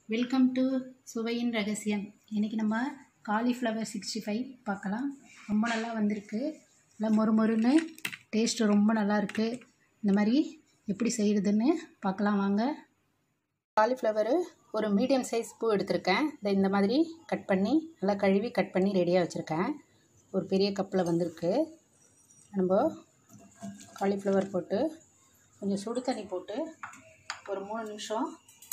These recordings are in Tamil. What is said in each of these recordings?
வெல்கம் டு சுவையின் ரகசியம் இன்றைக்கி நம்ம காலிஃப்ளவர் சிக்ஸ்டி ஃபைவ் பார்க்கலாம் ரொம்ப நல்லா வந்திருக்கு நல்லா மொறு மொறுன்னு டேஸ்ட்டு ரொம்ப நல்லா இருக்குது இந்த மாதிரி எப்படி செய்கிறதுன்னு பார்க்கலாம் வாங்க காலிஃப்ளவரு ஒரு மீடியம் சைஸ் பூ எடுத்திருக்கேன் இதை இந்த மாதிரி கட் பண்ணி நல்லா கழுவி கட் பண்ணி ரெடியாக வச்சுருக்கேன் ஒரு பெரிய கப்பில் வந்திருக்கு நம்ம காலிஃப்ளவர் போட்டு கொஞ்சம் சுடு தண்ணி போட்டு ஒரு மூணு நிமிஷம்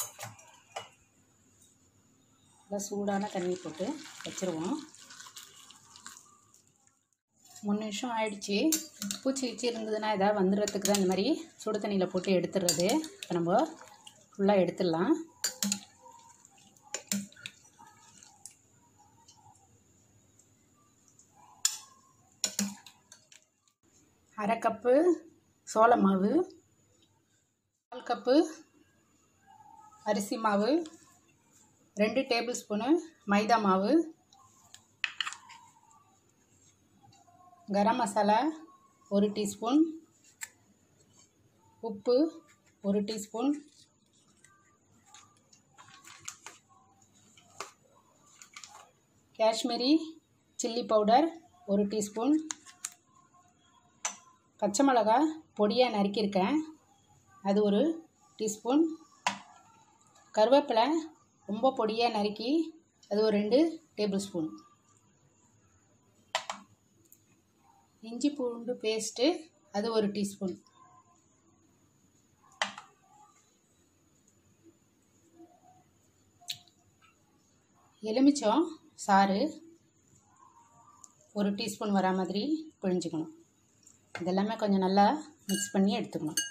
நல்லா சூடான தண்ணி போட்டு வச்சுருவோம் மூணு நிமிஷம் ஆயிடுச்சு பூச்சி வச்சு இருந்ததுன்னா எதாவது வந்துடுறதுக்கு தான் இந்த மாதிரி சுடு தண்ணியில் போட்டு எடுத்துடுறது இப்போ நம்ம ஃபுல்லாக எடுத்துடலாம் அரை கப்பு சோள மாவு கால் கப்பு அரிசி மாவு ரெண்டு டேபிள் ஸ்பூனு மைதா மாவு கரம் மசாலா ஒரு டீஸ்பூன் உப்பு ஒரு டீஸ்பூன் காஷ்மீரி சில்லி பவுடர் ஒரு டீஸ்பூன் பச்சை மிளகா பொடியாக நறுக்கியிருக்கேன் அது ஒரு டீஸ்பூன் கருவேப்பிலை ரொம்ப பொடியாக நறுக்கி அது ஒரு ரெண்டு டேபிள் ஸ்பூன் இஞ்சி பூண்டு பேஸ்ட்டு அது ஒரு டீஸ்பூன் எலுமிச்சம் சாறு ஒரு டீஸ்பூன் வரா மாதிரி பிழிஞ்சுக்கணும் இதெல்லாமே கொஞ்சம் நல்லா மிக்ஸ் பண்ணி எடுத்துக்கணும்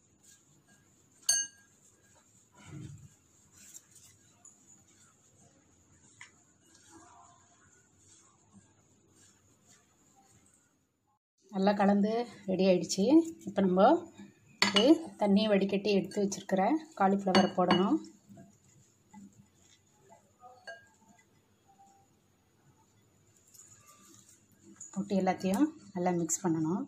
நல்லா கலந்து ரெடி ஆயிடுச்சு இப்போ நம்ம இது தண்ணியை வடிகட்டி எடுத்து வச்சுருக்கிற காலிஃப்ளவரை போடணும் போட்டு எல்லாத்தையும் நல்லா மிக்ஸ் பண்ணணும்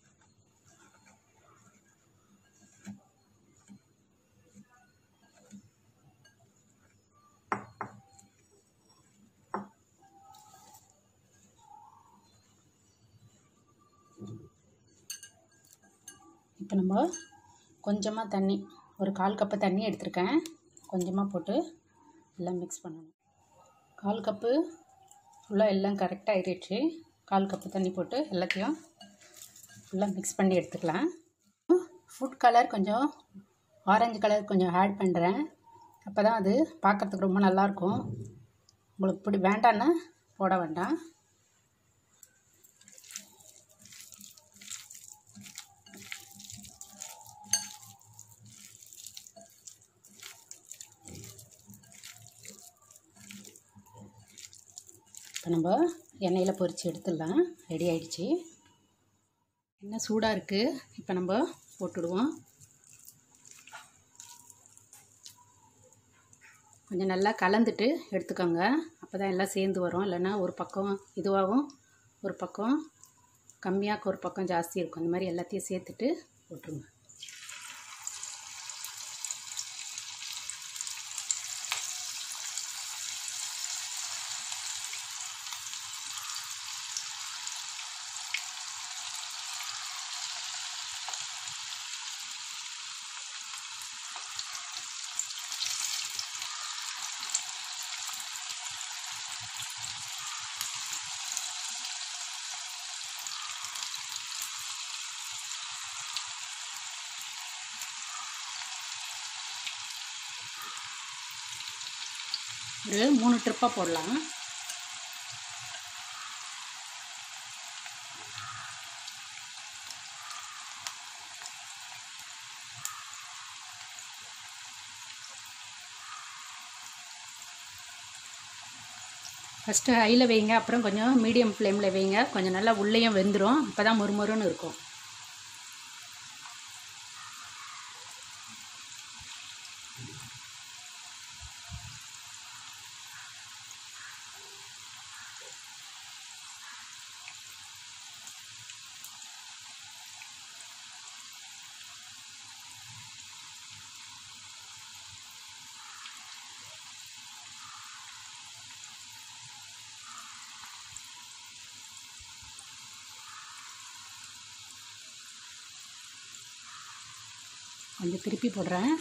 இப்போ நம்ம கொஞ்சமாக தண்ணி ஒரு கால் கப்பு தண்ணி எடுத்திருக்கேன் கொஞ்சமாக போட்டு எல்லாம் மிக்ஸ் பண்ணணும் கால் கப்பு ஃபுல்லாக எல்லாம் கரெக்டாக ஆயிடுச்சு கால் கப்பு தண்ணி போட்டு எல்லாத்தையும் ஃபுல்லாக மிக்ஸ் பண்ணி எடுத்துக்கலாம் ஃபுட் கலர் கொஞ்சம் ஆரஞ்சு கலர் கொஞ்சம் ஆட் பண்ணுறேன் அப்போ தான் அது பார்க்குறதுக்கு ரொம்ப நல்லாயிருக்கும் உங்களுக்கு இப்படி வேண்டான்னா போட வேண்டாம் இப்போ நம்ம எண்ணெயில் பொரித்து எடுத்துடலாம் ரெடி ஆயிடுச்சு எண்ணெய் சூடாக இருக்குது இப்போ நம்ம போட்டுடுவோம் கொஞ்சம் நல்லா கலந்துட்டு எடுத்துக்கோங்க அப்போ தான் எல்லாம் சேர்ந்து வரும் இல்லைன்னா ஒரு பக்கம் இதுவாகவும் ஒரு பக்கம் கம்மியாக ஒரு பக்கம் ஜாஸ்தி இருக்கும் அந்த மாதிரி எல்லாத்தையும் சேர்த்துட்டு போட்டுருங்க ஒரு மூணு ட்ரிப்பாக போடலாம் ஃபஸ்ட்டு ஹையில் வைங்க அப்புறம் கொஞ்சம் மீடியம் ஃப்ளேமில் வைங்க கொஞ்சம் நல்லா உள்ளேயும் வெந்துடும் அப்போ தான் மொறுமொறுன்னு இருக்கும் கொஞ்சம் திருப்பி போடுறேன்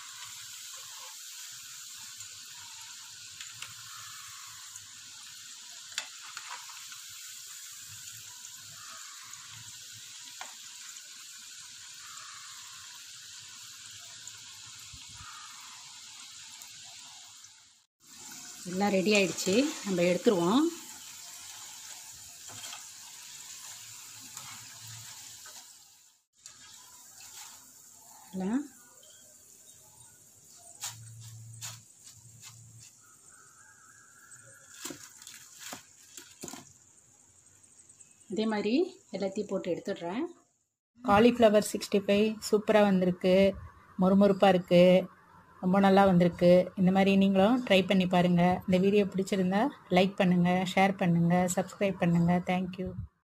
எல்லாம் ரெடி ஆயிடுச்சு நம்ம எடுத்துருவோம் எல்லாம் இதே மாதிரி எல்லாத்தையும் போட்டு எடுத்துடுறேன் காலிஃப்ளவர் சிக்ஸ்டி ஃபைவ் சூப்பராக வந்திருக்கு மொறுமொறுப்பாக இருக்குது ரொம்ப நல்லா வந்திருக்கு இந்த மாதிரி நீங்களும் ட்ரை பண்ணி பாருங்கள் இந்த வீடியோ பிடிச்சிருந்தா லைக் பண்ணுங்கள் ஷேர் பண்ணுங்கள் சப்ஸ்கிரைப் பண்ணுங்கள் தேங்க்யூ